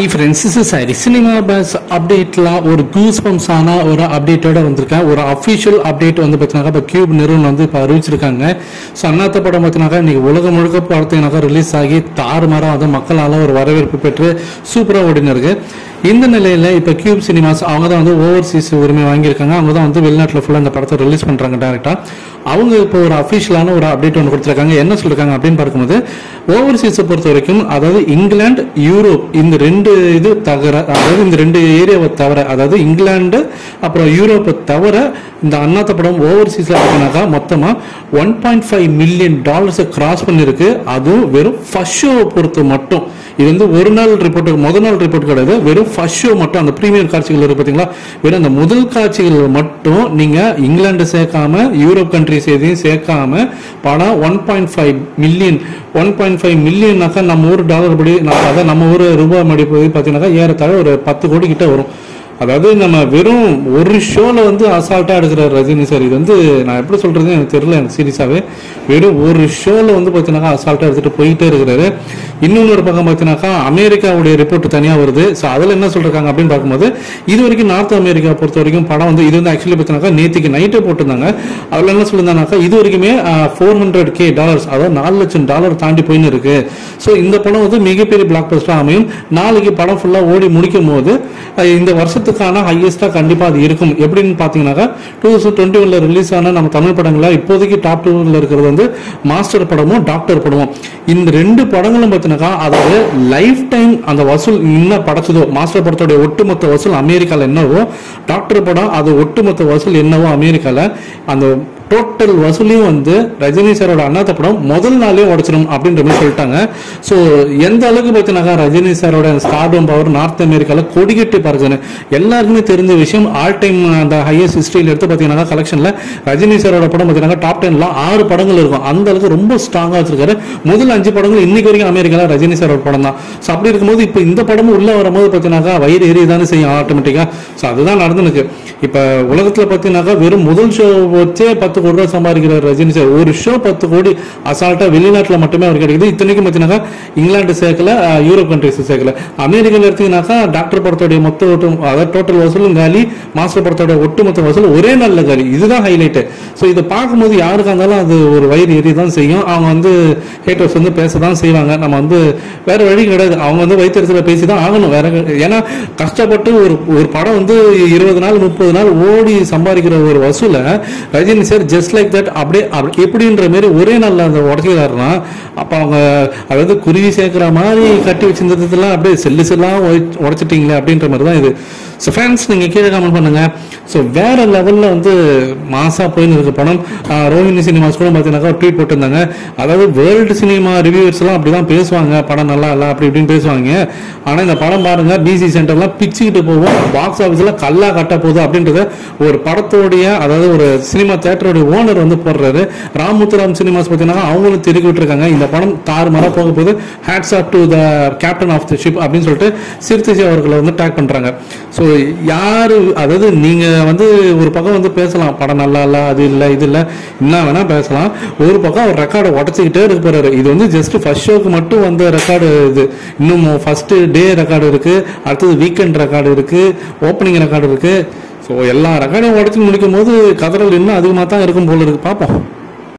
hi friends is சாரி cinema பஸ் அப்டேட்லாம் ஒரு கூஸ் ஆன ஒரு அப்டேட்டோட வந்திருக்கேன் ஒரு அஃபிஷியல் அப்டேட் வந்து பார்த்தீங்கன்னா இப்போ கியூப் நிறுவனம் வந்து இப்போ அறிவிச்சிருக்காங்க ஸோ அண்ணாத்த படம் பார்த்தீங்கன்னாக்கா இன்னைக்கு உலகம் முழுக்க பார்த்தீங்கன்னாக்கா ரிலீஸ் ஆகி தாறுமாறாக வந்து மக்களால் ஒரு வரவேற்பு பெற்று சூப்பராக ஓடினு இருக்கு இந்த நிலையில் இப்போ கியூப் சினிமாஸ் அவங்க தான் வந்து ஓவர்சீஸ் உரிமை வாங்கியிருக்காங்க அவங்க தான் வந்து வெளிநாட்டில் ஃபுல்லாக இந்த படத்தை ரிலீஸ் பண்ணுறாங்க டேரெக்டாக அவங்க இப்போ ஒரு அஃபிஷியலான ஒரு அப்டேட் ஒன்று கொடுத்துருக்காங்க என்ன சொல்லிருக்காங்க அப்படின்னு பார்க்கும்போது ஓவர்சீஸை பொறுத்த வரைக்கும் அதாவது இங்கிலாந்து யூரோப் இந்த ரெண்டு இது தவிர அதாவது இந்த ரெண்டு ஏரியாவை தவிர அதாவது இங்கிலாந்து அப்புறம் யூரோப்பை தவிர இந்த அண்ணாத்த படம் ஓவர்சீஸில் பார்த்தீங்கன்னாக்கா மொத்தமாக ஒன் பாயிண்ட் ஃபைவ் மில்லியன் டாலர்ஸை கிராஸ் பண்ணியிருக்கு அதுவும் வெறும் ஃபர்ஸ்ட் ஷோவை பொறுத்து மட்டும் இது வந்து ஒரு நாள் ரிப்போர்ட் முதல் நாள் ரிப்போர்ட் கிடையாது வெறும் ஃபர்ஸ்ட் ஷோ மட்டும் அந்த ப்ரீமியர் காட்சிகள் இருக்கு பார்த்தீங்களா வெறும் அந்த முதல் காட்சிகள் மட்டும் நீங்கள் இங்கிலாந்து சேர்க்காம யூரோப் கண்ட்ரிஸ் எதையும் சேர்க்காம படம் one point five million one point five மில்லியன்னாக்கா நம்ம ஊர் டாலர் படி நான் அதான் நம்ம ஊர் ரூபாய் மதிப்பு பார்த்தீங்கன்னாக்கா ஏறத்தாழ ஒரு பத்து கோடி கிட்ட வரும் அதாவது நம்ம வெறும் ஒரு ஷோல வந்து அசால்ட்டா எடுக்கிற ரஜினி சார் இது வந்து நான் எப்படி சொல்றது எனக்கு தெரியல எனக்கு சீரியஸாவே வெறும் ஒரு ஷோல வந்து பார்த்தீங்கன்னாக்கா அசால்ட்டா எடுத்துட்டு போயிட்டே இருக்கிறாரு இன்னொன்று ஒரு பக்கம் பார்த்தீங்கன்னாக்கா அமெரிக்காவுடைய ரிப்போர்ட் தனியா வருது ஸோ அதில் என்ன சொல்றாங்க அப்படின்னு பார்க்கும்போது இது வரைக்கும் நார்த் அமெரிக்கா பொறுத்த வரைக்கும் படம் வந்து இது வந்து ஆக்சுவலி பார்த்தீங்கன்னாக்கா நேற்றுக்கு நைட்டே போட்டிருந்தாங்க அதில் என்ன சொல்லியிருந்தாங்கனாக்கா இது வரைக்குமே ஃபோர் ஹண்ட்ரட் கே டாலர்ஸ் அதாவது நாலு லட்சம் டாலர் தாண்டி போயின்னு இருக்கு ஸோ இந்த படம் வந்து மிகப்பெரிய பிளாக் பஸ்டா அமையும் நாளைக்கு படம் ஃபுல்லாக ஓடி முடிக்கும் போது அஹ் இந்த வருஷத்துக்கான ஹையஸ்டா கண்டிப்பா அது இருக்கும் எப்படின்னு பாத்தீங்கன்னாக்கா டூ தௌசண்ட் டுவெண்ட்டி ஒன்ல ரிலீஸ் ஆன நம்ம தமிழ் படங்கள இப்போதைக்கு டாப் டூல இருக்கிறது வந்து மாஸ்டர் படமும் டாக்டர் படமும் இந்த ரெண்டு படங்களும் பார்த்தீங்கன்னாக்கா அதாவது லைஃப் டைம் அந்த வசூல் என்ன படைச்சதோ மாஸ்டர் படத்தோட ஒட்டுமொத்த வசூல் அமெரிக்கால என்னவோ டாக்டர் படம் அது ஒட்டுமொத்த வசூல் என்னவோ அமெரிக்கால அந்த டோட்டல் வசூலையும் வந்து ரஜினி சாரோட அண்ணாத்த படம் முதல் நாளே உடச்சிடும் அப்படின்ற மாதிரி சொல்லிட்டாங்க ஸோ எந்த அளவுக்கு பார்த்தீங்கன்னாக்கா ரஜினி சாரோட ஸ்டார்டம் பவர் நார்த் அமெரிக்காவில் கொடிகட்டி பறக்குதுன்னு எல்லாருக்குமே தெரிஞ்ச விஷயம் ஆல் டைம் அந்த ஹையஸ்ட் ஹிஸ்டரியில் எடுத்து பார்த்தீங்கன்னா கலெக்ஷனில் ரஜினி சாரோட படம் பார்த்தீங்கன்னா டாப் டென்ல ஆறு படங்கள் இருக்கும் அந்த அளவுக்கு ரொம்ப ஸ்ட்ராங்காக வச்சிருக்காரு முதல் அஞ்சு படங்கள் இன்னைக்கு வரைக்கும் அமெரிக்காவில் ரஜினி சாரோட படம் தான் ஸோ அப்படி இருக்கும்போது இப்போ இந்த படமும் உள்ள வரும்போது பார்த்தீங்கன்னாக்கா வயிறு எரிய தானே செய்யும் ஆட்டோமேட்டிக்காக ஸோ அதுதான் நடந்துருக்கு இப்போ உலகத்தில் பார்த்தீங்கன்னாக்கா வெறும் முதல் ஷோ வச்சே பத்து கோடி ரூபா சம்பாதிக்கிற ரஜினி சார் ஒரு ஷோ பத்து கோடி அசால்ட்டா வெளிநாட்டில் மட்டுமே அவர் கிடைக்குது இத்தனைக்கும் பார்த்தீங்கன்னாக்கா இங்கிலாந்து சேர்க்கல அஹ், யூரோப் கண்ட்ரிஸ் சேர்க்கல அமெரிக்காவில் எடுத்தீங்கன்னாக்கா டாக்டர் படத்தோடைய மொத்த ஒட்டு அதாவது டோட்டல் வசூலும் காலி மாஸ்டர் படத்தோட ஒட்டுமொத்த வசூல் ஒரே நல்ல காலி இதுதான் ஹைலைட்டு ஸோ இதை பார்க்கும்போது யாருக்கா இருந்தாலும் அது ஒரு வயிறு எரி தான் செய்யும் அவங்க வந்து ஹேட்டர்ஸ் வந்து பேச தான் செய்வாங்க நம்ம வந்து வேற வழி கிடையாது அவங்க வந்து வயிற்றுல பேசி தான் ஆகணும் வேற ஏன்னா கஷ்டப்பட்டு ஒரு ஒரு படம் வந்து இருபது நாள் முப்பது நாள் ஓடி சம்பாதிக்கிற ஒரு வசூலை Rajini sir just like that அப்படியே அப்படி- எப்படின்ற மாதிரி ஒரே நாள்ல அந்த உடச்சிக்கிறாருன்னா அப்ப அவங்க அதாவது குருவி சேர்க்கிற மாதிரி கட்டி வச்சிருந்ததெல்லாம் அப்படியே செல்லு செல்லாம் உடைச்சிட்டீங்களே அப்படின்ற மாதிரி தான் இது ஸோ ஃபேன்ஸ் நீங்க கீழே கமெண்ட் பண்ணுங்க ஸோ வேற லெவல்ல வந்து மாசா போயின்னு இருக்க படம் ஆஹ் ரோஹிணி சினிமாஸ் கூட பார்த்தீங்கன்னாக்கா ட்வீட் போட்டிருந்தாங்க அதாவது வேர்ல்டு சினிமா ரிவ்யூவர்ஸ் எல்லாம் அப்படிதான் பேசுவாங்க படம் நல்லா இல்லை அப்படி இப்படின்னு பேசுவாங்க ஆனா இந்த படம் பாருங்க பிசி சென்டர்லாம் பிச்சுக்கிட்டு போவோம் பாக்ஸ் ஆஃபீஸ்ல கல்லா கட்ட போகுது அப்படின்றத ஒரு படத்தோடைய அதாவது ஒரு சினிமா தேட்டருடைய ஓனர் வந்து போடுறாரு ராமுத்துராம் சினிமாஸ் பார்த்தீங்கன்னா அவங்களும் திருக்கி விட்டுருக்காங்க இந்த படம் தாறுமாறா போக போகுது hats off to the captain of the ship அப்படின்னு சொல்லிட்டு சிறுத்தைசி அவர்களை வந்து டேக் பண்றாங்க ஸோ யாரு அதாவது நீங்க வந்து ஒரு பக்கம் வந்து பேசலாம் படம் நல்லா இல்ல அது இல்ல இது இல்ல என்ன வேணா பேசலாம் ஒரு பக்கம் அவர் ரெக்கார்டை உடச்சிக்கிட்டே இருக்க போறாரு இது வந்து ஜஸ்ட் ஃபர்ஸ்ட் ஷோக்கு மட்டும் வந்த ரெக்கார்டு இது இன்னும் ஃபர்ஸ்ட் டே ரெக்கார்டு இருக்கு அடுத்தது வீக்கெண்ட் ரெக்கார்டு இருக்கு ஓப்பனிங் ரெக்கார்டு இருக்கு ஸோ எல்லா ரெக்கார்டையும் உடச்சி முடிக்கும் போது கதறல் இன்னும் அதிகமாக தான் இருக்கும் போல இருக்கு பார்ப்போம்